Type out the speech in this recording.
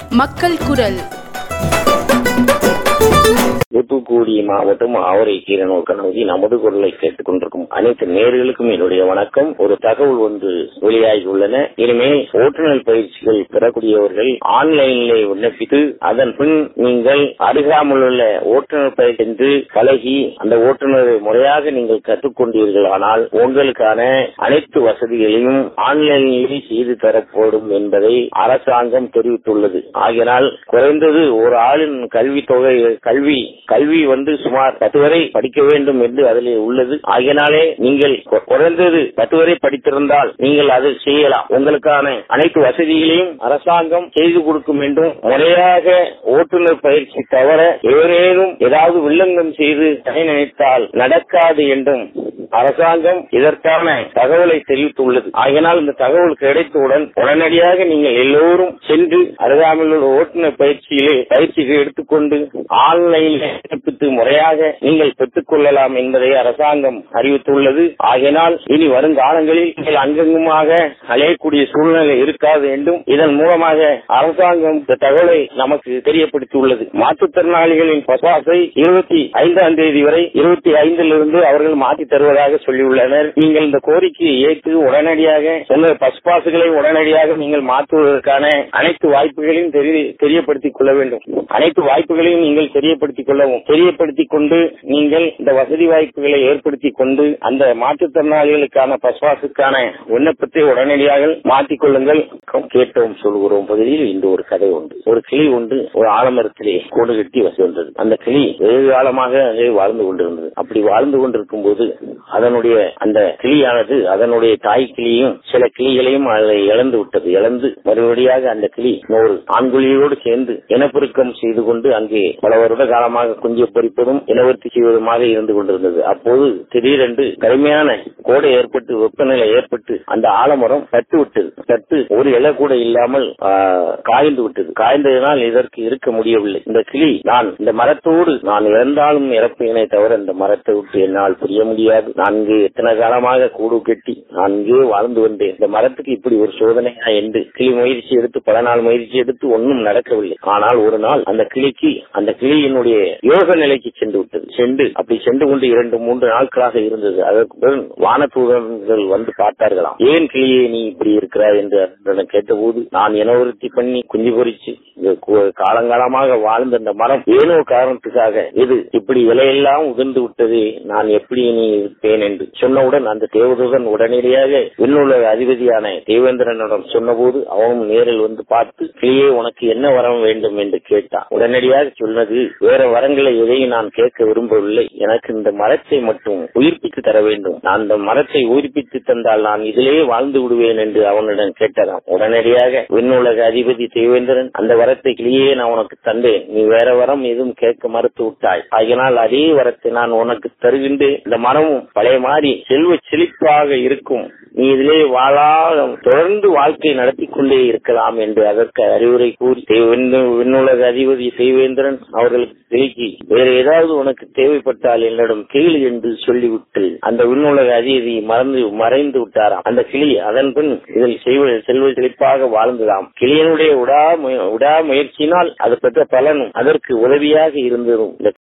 மக்கள் குரல் தூத்துக்குடி மாவட்டம் ஆவரை கீரனூர் கணவதி நமது குரலை கேட்டுக் கொண்டிருக்கும் அனைத்து நேர்களுக்கும் என்னுடைய வணக்கம் ஒரு தகவல் ஒன்று வெளியாகி உள்ளன இனிமே ஓட்டுநர் பயிற்சிகள் பெறக்கூடியவர்கள் ஆன்லைனிலே விண்ணப்பித்து அதன் பின் நீங்கள் அருகாமல் உள்ள ஓட்டுநர் பயிற்சி என்று பழகி அந்த ஓட்டுநரை முறையாக நீங்கள் கற்றுக்கொண்டீர்கள் ஆனால் உங்களுக்கான அனைத்து வசதிகளையும் ஆன்லைனிலே செய்து தரப்படும் என்பதை அரசாங்கம் தெரிவித்துள்ளது ஆகினால் குறைந்தது ஒரு ஆளின் கல்வி தொகை கல்வி கல்வி வந்து சுமார் பத்து வரை படிக்க வேண்டும் என்று அதிலே உள்ளது ஆகினாலே நீங்கள் கு- குறைந்தது பத்து வரை படித்திருந்தால் நீங்கள் அதை செய்யலாம் உங்களுக்கான அனைத்து வசதிகளையும் அரசாங்கம் செய்து கொடுக்கும் என்றும் முறையாக ஓட்டுநர் பயிற்சி தவிர எவரேனும் ஏதாவது வில்லங்கம் செய்து தடை நினைத்தால் நடக்காது என்றும் அரசாங்கம் இதற்கான தகவலை தெரிவித்துள்ளது ஆகினால் இந்த தகவல் கிடைத்தவுடன் உடனடியாக நீங்கள் எல்லோரும் சென்று அருகாமையில் உள்ள ஓட்டுநர் பயிற்சியிலே பயிற்சியை எடுத்துக்கொண்டு ஆன்லைனில் விண்ணப்பித்து முறையாக நீங்கள் பெற்றுக் கொள்ளலாம் என்பதை அரசாங்கம் அறிவித்துள்ளது ஆகினால் இனி வருங்காலங்களில் நீங்கள் அங்கங்குமாக அலையக்கூடிய சூழ்நிலை இருக்காது என்றும் இதன் மூலமாக அரசாங்கம் இந்த தகவலை நமக்கு தெரியப்படுத்தியுள்ளது மாற்றுத்திறனாளிகளின் பசாசை இருபத்தி ஐந்தாம் தேதி வரை இருபத்தி ஐந்திலிருந்து அவர்கள் மாற்றி தருவதாக சொல்லியுள்ளனர் நீங்கள் இந்த கோரிக்கையை ஏற்று உடனடியாக உங்கள் பஸ் பாசுகளை உடனடியாக நீங்கள் மாற்றுவதற்கான அனைத்து வாய்ப்புகளையும் தெரிய- தெரியப்படுத்திக் கொள்ள வேண்டும் அனைத்து வாய்ப்புகளையும் நீங்கள் தெரியப்படுத்திக் கொள்ளவும் தெரியப்படுத்திக் கொண்டு நீங்கள் இந்த வசதி வாய்ப்புகளை ஏற்படுத்திக் கொண்டு அந்த மாற்றுத்திறனாளிகளுக்கான பஸ் பாசுக்கான விண்ணப்பத்தை உடனடியாக மாற்றிக் கொள்ளுங்கள் கேட்டோம் சொல்கிறோம் பகுதியில் இந்த ஒரு கதை உண்டு ஒரு கிளி ஒன்று ஒரு ஆலமரத்திலே கூடு கட்டி வசி வந்தது அந்த கிளி வெகு காலமாக அங்கே வாழ்ந்து கொண்டிருந்தது அப்படி வாழ்ந்து கொண்டிருக்கும் போது அதனுடைய அந்த கிளியானது அதனுடைய தாய் கிளியும் சில கிளிகளையும் அதை இழந்து விட்டது இழந்து மறுபடியாக அந்த கிளி ஒரு ஆண்குழியோடு சேர்ந்து இனப்பெருக்கம் செய்து கொண்டு அங்கே பல வருட காலமாக குஞ்சு பறிப்பதும் இனவர்த்தி செய்வதுமாக இருந்து கொண்டிருந்தது அப்போது திடீரென்று கடுமையான கோடை ஏற்பட்டு வெப்பநிலை ஏற்பட்டு அந்த ஆலமரம் தட்டு விட்டது தட்டு ஒரு இலை கூட இல்லாமல் ஆ, காய்ந்து விட்டது காய்ந்ததினால் இதற்கு இருக்க முடியவில்லை இந்த கிளி நான் இந்த மரத்தோடு நான் இறந்தாலும் இறப்பேனே தவிர இந்த மரத்தை விட்டு என்னால் புரிய முடியாது நான் இங்கே எத்தனை காலமாக கூடு கட்டி நான் இங்கே வாழ்ந்து வந்தேன் இந்த மரத்துக்கு இப்படி ஒரு சோதனையா என்று கிளி முயற்சி எடுத்து பல நாள் முயற்சி எடுத்து ஒன்றும் நடக்கவில்லை ஆனால் ஒரு நாள் அந்த கிளிக்கு அந்த கிளியினுடைய யோக நிலைக்கு சென்று விட்டது சென்று அப்படி சென்று கொண்டு இரண்டு மூன்று நாட்களாக இருந்தது அதற்கு பிறகு வானதூதர்கள் வந்து பார்த்தார்களாம் ஏன் கிளியே நீ இப்படி இருக்கிறாய் என்று அதனிடம் கேட்டபோது நான் இனவருத்தி பண்ணி குஞ்சு பொறிச்சு இங்க கு- காலங்காலமாக வாழ்ந்த இந்த மரம் ஏனோ காரணத்துக்காக இது இப்படி இலையெல்லாம் உதிர்ந்து விட்டது நான் எப்படி நீ இருப்பேன் என்று சொன்னவுடன் அந்த தேவதூதன் உடனடியாக விண்ணுலக அதிபதியான தேவேந்திரனிடம் சொன்னபோது அவனும் நேரில் வந்து பார்த்து கிளியே உனக்கு என்ன வரம் வேண்டும் என்று கேட்டான் உடனடியாக சொன்னது வேற வரங்களை எதையும் நான் கேட்க விரும்பவில்லை எனக்கு இந்த மரத்தை மட்டும் உயிர்ப்பித்து தர வேண்டும் நான் இந்த மரத்தை உயிர்ப்பித்து தந்தால் நான் இதிலேயே வாழ்ந்து விடுவேன் என்று அவனிடம் கேட்டதாம் உடனடியாக விண்ணுலக அதிபதி தேவேந்திரன் அந்த வரத்தை கிளியே நான் உனக்கு தந்தேன் நீ வேற வரம் எதுவும் கேட்க மறுத்து விட்டாய் ஆகினால் அதே வரத்தை நான் உனக்கு தருகின்றேன் இந்த மரமும் பழைய மாதிரி செல்வ செழிப்பாக இருக்கும் நீ இதிலே வாழா தொடர்ந்து வாழ்க்கை நடத்தி கொண்டே இருக்கலாம் என்று அதற்கு அறிவுரை கூறி தே- விண்ணு- விண்ணுலக அதிபதி தேவேந்திரன் அவர்களுக்கு கிளிக்கு வேற ஏதாவது உனக்கு தேவைப்பட்டால் என்னிடம் கேள் என்று சொல்லிவிட்டு அந்த விண்ணுலக அதிபதி மறந்து மறைந்து விட்டாராம் அந்த கிளி அதன் பின் இதில் செய்வ செல்வ செழிப்பாக வாழ்ந்ததாம் கிளியனுடைய விடா விடாமுயற்சியினால் அது பெற்ற பலனும் அதற்கு உதவியாக இருந்ததும் இந்த